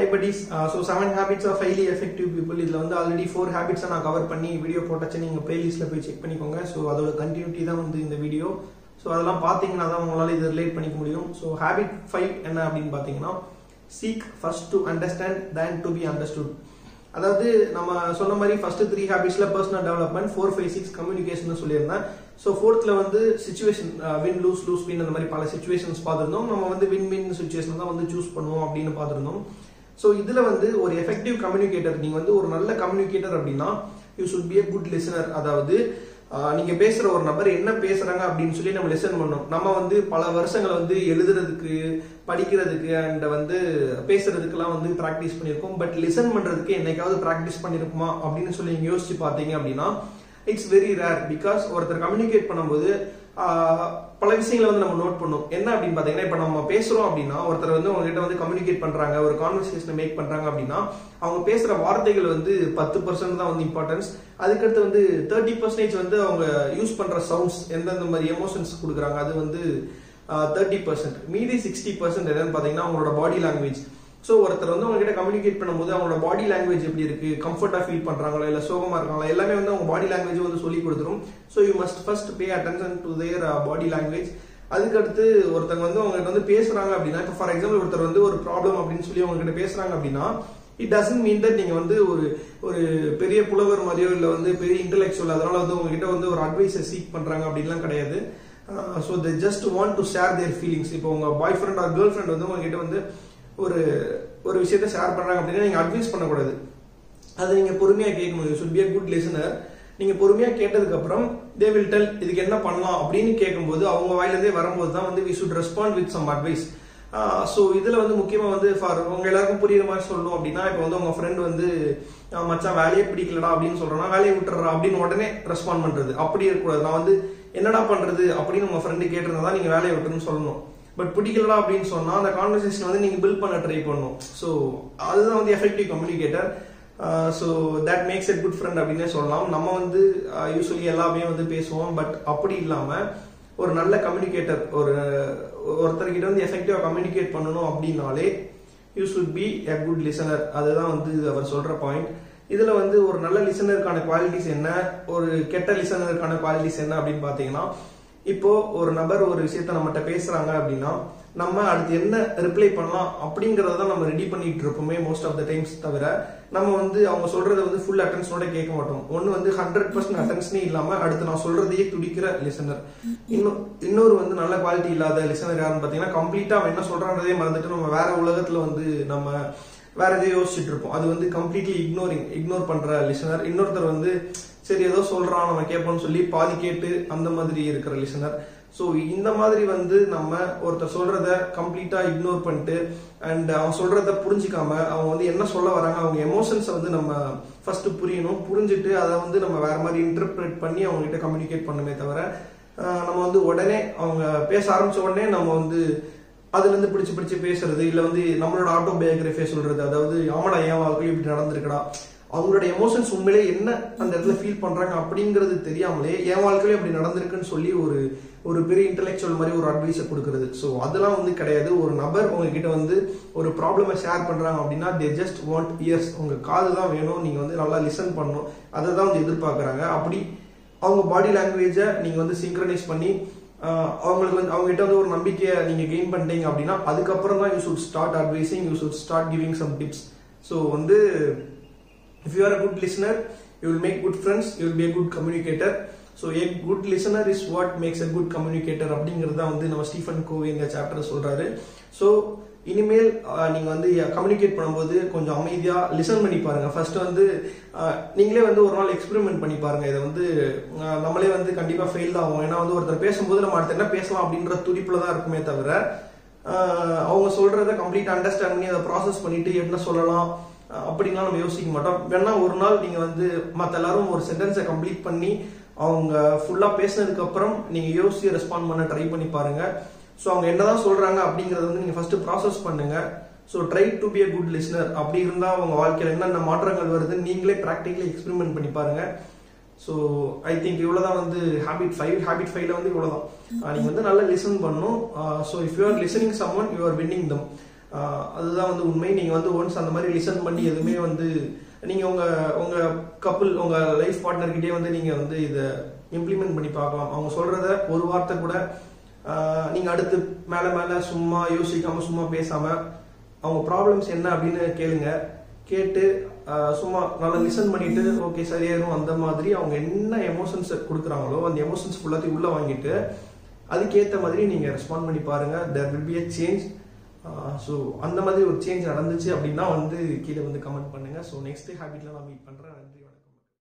buddies so seven habits of highly effective people இதில் வந்து already four ஹேபிட்ஸை நான் cover பண்ணி வீடியோ போட்டாச்சு நீங்கள் பிளேலிஸ்ட்டில் போய் செக் பண்ணிக்கோங்க ஸோ அதோட கண்டினியூட்டி தான் வந்து இந்த வீடியோ ஸோ அதெல்லாம் பார்த்தீங்கன்னா தான் உங்களால் இதை ரிலேட் பண்ணிக்க முடியும் ஸோ ஹேபிட் ஃபைவ் என்ன அப்படின்னு பார்த்தீங்கன்னா seek first to understand then to be understood அதாவது நம்ம சொன்ன மாதிரி ஃபர்ஸ்ட் த்ரீ ஹேபிட்ஸ்ல personal development four five six communication சொல்லியிருந்தேன் ஸோ ஃபோர்த்ல வந்து situation win lose lose win அந்த மாதிரி பல சுச்சுவேஷன்ஸ் பார்த்துருந்தோம் நம்ம வந்து வின் வின் சுச்சுவேஷன் தான் வந்து சூஸ் பண்ணுவோம் அப்படின்னு பார்த்துருந்தோம் ஸோ இதுல வந்து ஒரு எஃபெக்டிவ் கம்யூனிகேட்டர் நீங்க வந்து ஒரு நல்ல கம்யூனிகேட்டர் அப்படின்னா you should be a good listener அதாவது ஆஹ், நீங்க பேசுற ஒரு நபர் என்ன பேசுறாங்க அப்படின்னு சொல்லி நம்ம லிசன் பண்ணோம் நம்ம வந்து பல வருஷங்களை வந்து எழுதுறதுக்கு படிக்கிறதுக்கு அண்ட் வந்து பேசுறதுக்கெல்லாம் வந்து ப்ராக்டிஸ் பண்ணியிருக்கோம் பட் லிசன் பண்றதுக்கு என்னைக்காவது ப்ராக்டிஸ் பண்ணியிருக்குமா அப்படின்னு சொல்லி நீங்க யோசிச்சு பார்த்தீங்க அப்படின்னா இட்ஸ் வெரி ரேர் பிகாஸ் ஒருத்தர் கம்யூனிகேட் பண்ணும்போது ஆஹ், பல விஷயங்களை வந்து நம்ம நோட் பண்ணும் என்ன அப்படின்னு பாத்தீங்கன்னா இப்ப நம்ம பேசுறோம் அப்படின்னா ஒருத்தர் வந்து உங்ககிட்ட வந்து கம்யூனிகேட் பண்றாங்க ஒரு கான்வர்சேஷனை மேக் பண்றாங்க அப்படின்னா அவங்க பேசுற வார்த்தைகள் வந்து பத்து பர்சன்ட் தான் வந்து இம்பார்ட்டன்ஸ் அதுக்கடுத்து வந்து தேர்ட்டி பர்சன்டேஜ் வந்து அவங்க யூஸ் பண்ற சவுண்ட்ஸ் எந்தெந்த மாதிரி எமோஷன்ஸ் கொடுக்குறாங்க அது வந்து தேர்ட்டி பர்சன்ட் மீதி சிக்ஸ்டி பர்சன்ட் என்னன்னு பாத்தீங்கன்னா அவங்களோட பாடி லாங்குவேஜ் ஸோ ஒருத்தர் வந்து உங்ககிட்ட கம்யூனிகேட் பண்ணும்போது அவங்களோட பாடி லாங்குவேஜ் எப்படி இருக்கு கம்ஃபர்ட்டா ஃபீல் பண்றாங்களா இல்ல சோகமா இருக்காங்களா எல்லாமே வந்து அவங்க பாடி லாங்குவேஜ் வந்து சொல்லி கொடுத்துரும் so you must first pay attention to their body language அதுக்கடுத்து ஒருத்தங்க வந்து உங்ககிட்ட வந்து பேசுறாங்க அப்படின்னா இப்போ ஃபார் எக்ஸாம்பிள் ஒருத்தர் வந்து ஒரு ப்ராப்ளம் அப்படின்னு சொல்லி உங்ககிட்ட பேசுறாங்க அப்படின்னா இட் டசன்ட் மீன் தட் நீங்க வந்து ஒரு ஒரு பெரிய புலவர் மாதிரியோ இல்ல வந்து பெரிய இன்டெலெக்சுவல் அதனால வந்து உங்ககிட்ட வந்து ஒரு அட்வைஸை சீக் பண்றாங்க அப்படின்லாம் கிடையாது so they just want to share their feelings இப்போ உங்க boyfriend or girlfriend வந்து உங்ககிட்ட வந்து ஒரு ஒரு விஷயத்த ஷேர் பண்றாங்க அப்படின்னா நீங்க அட்வைஸ் பண்ணக்கூடாது அதை நீங்க பொறுமையா கேட்கணும் you should be a good listener நீங்க பொறுமையா கேட்டதுக்கு அப்புறம் தே வில் டெல் இதுக்கு என்ன பண்ணலாம் அப்படின்னு கேட்கும்போது அவங்க வாயிலிருந்தே வரும்போது தான் வந்து we should respond with some advice so இதுல வந்து முக்கியமா வந்து ஃபார் உங்க எல்லாருக்கும் புரியுற மாதிரி சொல்லணும் அப்படின்னா இப்போ வந்து உங்க ஃப்ரெண்ட் வந்து "ஆஹ் மச்சான் வேலையே பிடிக்கலடா அப்படின்னு சொல்றேன்னா வேலையை விட்டுறா அப்படின்னு உடனே ரெஸ்பாண்ட் பண்றது அப்படி இருக்கக்கூடாது நான் வந்து என்னடா பண்றது அப்படின்னு உங்க ஃப்ரெண்டு கேட்டிருந்தா நீங்க வேலையை விட்டுருன்னு சொல்லணும் பட் பிடிக்கலடா அப்படின்னு சொன்னா அந்த கான்வர்சேஷன் வந்து நீங்க பில்ட் பண்ண ட்ரை பண்ணணும் ஸோ அதுதான் வந்து effective communicator so that makes a good friend அப்படின்னே சொல்லலாம் நம்ம வந்து யூஸ்வலி எல்லாமே வந்து பேசுவோம் பட் அப்படி இல்லாம ஒரு நல்ல கம்யூனிகேட்டர் ஒரு ஒருத்தர்கிட்ட வந்து எஃபெக்டிவா கம்யூனிகேட் பண்ணணும் அப்படின்னாலே you should be a good listener அதுதான் வந்து அவர் சொல்ற பாயிண்ட் இதுல வந்து ஒரு நல்ல லிசனருக்கான குவாலிட்டிஸ் என்ன ஒரு கெட்ட லிசனருக்கான குவாலிட்டிஸ் என்ன அப்படின்னு பாத்தீங்கன்னா இப்போ ஒரு நபர் ஒரு விஷயத்த நம்மகிட்ட பேசுறாங்க அப்படின்னா நம்ம அடுத்து என்ன ரிப்ளை பண்ணலாம் அப்படிங்கறத தான் நம்ம ரெடி பண்ணிட்டு இருப்போமே மோஸ்ட் ஆஃப் த டைம்ஸ் தவிர நம்ம வந்து அவங்க சொல்றதை வந்து ஃபுல் அட்டென்ஷனோட கேட்க மாட்டோம் ஒன்னு வந்து ஹண்ட்ரட் பர்சன்ட் அட்டென்ஷனே இல்லாம அடுத்து நான் சொல்றதையே துடிக்கிற லிசனர் இன்னும் இன்னொரு வந்து நல்ல குவாலிட்டி இல்லாத லிசனர் யாருன்னு பாத்தீங்கன்னா கம்ப்ளீட்டா அவன் என்ன சொல்றான்றதே மறந்துட்டு நம்ம வேற உலகத்துல வந்து நம்ம வேற எதையோ யோசிச்சுட்டு இருப்போம் அது வந்து கம்ப்ளீட்லி இக்னோரிங் இக்னோர் பண்ற லிசனர் இன்னொருத்தர் வந்து சரி ஏதோ சொல்றான் நம்ம கேட்போம்னு சொல்லி பாதி கேட்டு அந்த மாதிரி இருக்கிற லிசனர் ஸோ இந்த மாதிரி வந்து நம்ம ஒருத்தர் சொல்றத கம்ப்ளீட்டா இக்னோர் பண்ணிட்டு அண்ட் அவன் சொல்றத புரிஞ்சுக்காம அவங்க வந்து என்ன சொல்ல வராங்க அவங்க எமோஷன்ஸை வந்து நம்ம ஃபர்ஸ்ட் புரியணும் புரிஞ்சுட்டு அதை வந்து நம்ம வேற மாதிரி இன்டர்பிரேட் பண்ணி அவங்க கிட்ட கம்யூனிகேட் பண்ணுமே தவிர ஆஹ் நம்ம வந்து உடனே அவங்க பேச ஆரம்பிச்ச உடனே நம்ம வந்து அதுல இருந்து பிடிச்சு பிடிச்சு பேசுறது இல்ல வந்து நம்மளோட ஆட்டோபயோகிராஃபியை சொல்றது அதாவது ஆமாடா என் வாழ்க்கையில் இப்படி நடந்திருக்கடா அவங்களோட எமோஷன்ஸ் உண்மையிலே என்ன அந்த இடத்துல ஃபீல் பண்றாங்க அப்படிங்கிறது தெரியாமலே என் வாழ்க்கையில இப்படி நடந்திருக்குன்னு சொல்லி ஒரு ஒரு பெரிய இன்டெலெக்சுவல் மாதிரி ஒரு அட்வைஸை கொடுக்கறது ஸோ அதெல்லாம் வந்து கிடையாது ஒரு நபர் உங்ககிட்ட வந்து ஒரு ப்ராப்ளமை ஷேர் பண்றாங்க அப்படின்னா தே ஜஸ்ட் வாண்ட் இயர்ஸ் உங்க காது தான் வேணும் நீங்க வந்து நல்லா லிசன் பண்ணணும் அதை தான் வந்து எதிர்பார்க்கறாங்க அப்படி அவங்க பாடி லாங்குவேஜை நீங்க வந்து சிங்க்ரனைஸ் பண்ணி ஆஹ் அவங்களுக்கு வந்து அவங்க கிட்ட வந்து ஒரு நம்பிக்கையை நீங்க கெயின் பண்ணிட்டீங்க அப்படின்னா அதுக்கப்புறம் தான் you should start advising you should start giving some tips so வந்து if you are a good listener you will make good friends you will be a good communicator so a good listener is what makes a good communicator அப்படிங்கிறது தான் வந்து நம்ம Stephen கோவி இந்த chapter சொல்றாரு so இனிமேல் ஆஹ், நீங்க வந்து கம்யூனிகேட் பண்ணும்போது கொஞ்சம் அமைதியா லிசன் பண்ணி பாருங்க ஃபர்ஸ்ட் வந்து ஆஹ், நீங்களே வந்து ஒரு நாள் எக்ஸ்பெரிமெண்ட் பண்ணி பாருங்க இதை வந்து ஆஹ், நம்மளே வந்து கண்டிப்பா ஃபெயில் தான் ஆகும் ஏன்னா வந்து ஒருத்தர் பேசும்போது நம்ம அடுத்து என்ன பேசலாம் அப்படின்ற துடிப்புல தான் இருக்குமே தவிர ஆஹ், அவங்க சொல்றத கம்ப்ளீட் அண்டர்ஸ்டாண்ட் பண்ணி அதை ப்ராசஸ் பண்ணிட்டு என்ன சொல்லலாம் அஹ் அப்படின்லாம் நம்ம யோசிக்க மாட்டோம் வேணா ஒரு நாள் நீங்க வந்து மத்த எல்லாரும் ஒரு சென்டென்ஸை கம்ப்ளீட் பண்ணி அவங்க ஃபுல்லா பேசினதுக்கு அப்புறம் நீங்க யோசிச்சு ரெஸ்பாண்ட் பண்ண ட்ரை பண்ணி பாருங்க ஸோ அவங்க என்னதான் சொல்றாங்க அப்படிங்கறத வந்து நீங்க ஃபர்ஸ்ட் ப்ராசஸ் பண்ணுங்க so try to be a good listener அப்படி இருந்தா அவங்க வாழ்க்கையில என்னென்ன மாற்றங்கள் வருது நீங்களே ப்ராக்டிக்கலி எக்ஸ்பெரிமெண்ட் பண்ணி பாருங்க ஸோ ஐ திங்க் இவ்வளவுதான் வந்து ஹேபிட் ஃபைவ் ஹேபிட் ஃபைவ்ல வந்து இவ்வளவுதான் அஹ் நீங்க வந்து நல்லா லிசன் பண்ணும் so if you are listening someone you are winning them ah அதுதான் வந்து உண்மை நீங்க வந்து ஒன்ஸ் அந்த மாதிரி லிசன் பண்ணி எதுவுமே வந்து நீங்க உங்க உங்க கப்புள் உங்க லைஃப் பார்ட்னர் கிட்டே வந்து நீங்க வந்து இதை இம்ப்ளிமெண்ட் பண்ணி பார்க்கலாம் அவங்க சொல்றத ஒரு வார்த்தை கூட ஆஹ் நீங்க அடுத்து மேல மேல சும்மா யோசிக்காம சும்மா பேசாம அவங்க ப்ராப்ளம்ஸ் என்ன அப்படின்னு கேளுங்க கேட்டு ஆஹ் சும்மா நல்லா லிசன் பண்ணிட்டு ஓகே சரியாயிரும் அந்த மாதிரி அவங்க என்ன எமோஷன்ஸ் கொடுக்குறாங்களோ அந்த எமோஷன்ஸ் ஃபுல்லாத்தையும் உள்ள வாங்கிட்டு அதுக்கேற்ற மாதிரி நீங்க ரெஸ்பாண்ட் பண்ணி பாருங்க there will be a change so அந்த மாதிரி ஒரு சேஞ்ச் நடந்துச்சு அப்படின்னா வந்து கீழே வந்து கமெண்ட் பண்ணுங்க ஸோ நெக்ஸ்ட் ஹேபிட்ல நான் மீட் பண்றேன்